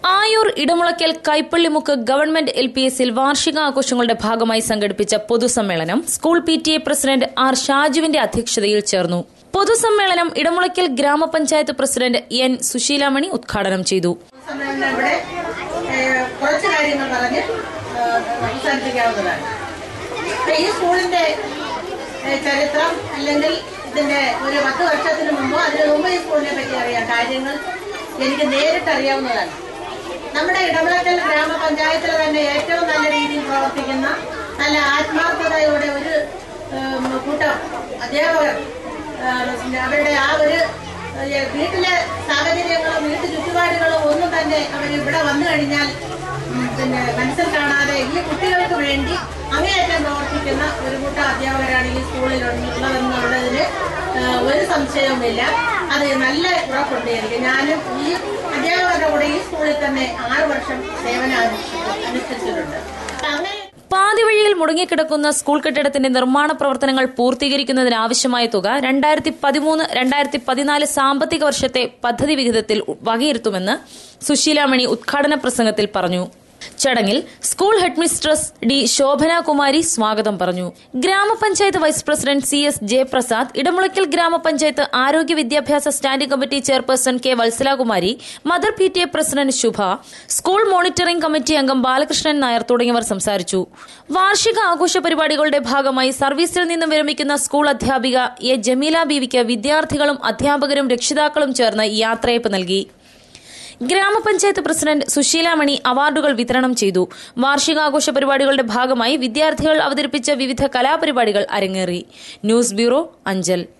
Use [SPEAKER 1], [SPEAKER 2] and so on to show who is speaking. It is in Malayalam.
[SPEAKER 1] Ayur Edamulakkal Kaippallimukku government L P എസിൽ വാർഷികാഘോഷങ്ങളുടെ ഭാഗമായി സംഘടിപ്പിച്ച പൊതുസമ്മേളനം school P T A president R ഷാജുവിന്റെ അധ്യക്ഷതയിൽ ചേർന്നു പൊതുസമ്മേളനം ഇടമുളയ്ക്കൽ ഗ്രാമപഞ്ചായത്ത് പ്രസിഡന്റ് എൻ സുശീലാമണി ഉദ്ഘാടനം ചെയ്തു
[SPEAKER 2] സമ്മേളനം ഇവിടെ ഏഹ്, കുറച്ച് കാര്യങ്ങൾ പറഞ്ഞ് ഏഹ്, അവസാനിപ്പിക്കാവുന്നതാണ് അപ്പൊ ഈ സ്കൂളിന്റെ ഏഹ്, ചരിത്രം അല്ലെങ്കിൽ ഇതിന്റെ ഒരു പത്ത് വർഷത്തിന് മുമ്പോ അതിനു മുമ്പ് ഈ സ്കൂളിനെ പറ്റി അറിയാം കാര്യങ്ങൾ എനിക്ക് നേരിട്ട് അറിയാവുന്നതാണ് നമ്മുടെ ഇടവിളക്കൽ ഗ്രാമപഞ്ചായത്തിൽ തന്നെ ഏറ്റവും നല്ല രീതിയിൽ പ്രവർത്തിക്കുന്ന നല്ല ആത്മാർത്ഥതയോടെ ഒരു ഏഹ്, കൂട്ടം അധ്യാപകർ ഏഹ്, അവരുടെ ആ ഒരു ഏഹ്, വീട്ടിലെ സാഹചര്യങ്ങളോ വീട്ടു ചുറ്റുപാടുകളോ ഒന്നും തന്നെ അവർ ഇവിടെ വന്നു കഴിഞ്ഞാൽ ഉം, പിന്നെ മനസ്സിൽ കാണാതെ ഈ കുട്ടികൾക്ക് വേണ്ടി അങ്ങേയറ്റം പ്രവർത്തിക്കുന്ന ഒരു കൂട്ടം അധ്യാപകരാണ് ഈ സ്കൂളിൽ ഉള്ളതെന്നുള്ളതിന് ഏഹ്, ഒരു സംശയവുമില്ല അത് നല്ല ഉറപ്പുണ്ട് എനിക്ക് ഞാനും ഈ അധ്യാപകരുടെ കൂടെ ഈ സ്കൂളിൽ തന്നെ ആറ് വർഷം സേവനം അനുഷ്ഠിച്ചു- അനുഷ്ഠിച്ചിട്ടുണ്ട് അങ്ങനെ
[SPEAKER 1] പാതിവഴിയിൽ മുടങ്ങിക്കിടക്കുന്ന സ്കൂൾ കെട്ടിടത്തിന്റെ നിർമ്മാണ പ്രവർത്തനങ്ങൾ പൂർത്തീകരിക്കുന്നതിനാവശ്യമായ തുക രണ്ടായിരത്തി പതിമൂന്ന് രണ്ടായിരത്തി പതിനാല് സാമ്പത്തിക വർഷത്തെ പദ്ധതി വിഹിതത്തിൽ വകയിരുത്തുമെന്ന് സുശീലാമണി ഉദ്ഘാടന പ്രസംഗത്തിൽ പറഞ്ഞു ചടങ്ങിൽ school headmistress D Shobhana Kumari സ്വാഗതം പറഞ്ഞു ഗ്രാമപഞ്ചായത്ത് vice president C S Jayaprasad Edamulakkal ഗ്രാമപഞ്ചായത്ത് ആരോഗ്യ വിദ്യാഭ്യാസ standing committee chairperson K Vatsalakumari mother P T A president Shubha school monitoring committee അംഗം ബാലകൃഷ്ണൻ നായർ തുടങ്ങിയവർ സംസാരിച്ചു വാർഷിക ആഘോഷ പരിപാടികളുടെ ഭാഗമായി സർവീസിൽ നിന്നും വിരമിക്കുന്ന സ്കൂൾ അധ്യാപിക എ ജമീല ബീവിക്ക് വിദ്യാർത്ഥികളും അധ്യാപകരും രക്ഷിതാക്കളും ചേർന്ന് യാത്രയയപ്പ് നൽകി ഗ്രാമപഞ്ചായത്ത് പ്രസിഡന്റ് സുശീലാമണി അവാർഡുകൾ വിതരണം ചെയ്തു വാർഷികാഘോഷ പരിപാടികളുടെ ഭാഗമായി വിദ്യാർത്ഥികൾ അവതരിപ്പിച്ച വിവിധ കലാപരിപാടികൾ അരങ്ങേറി ന്യൂസ് ബ്യൂറോ അഞ്ചൽ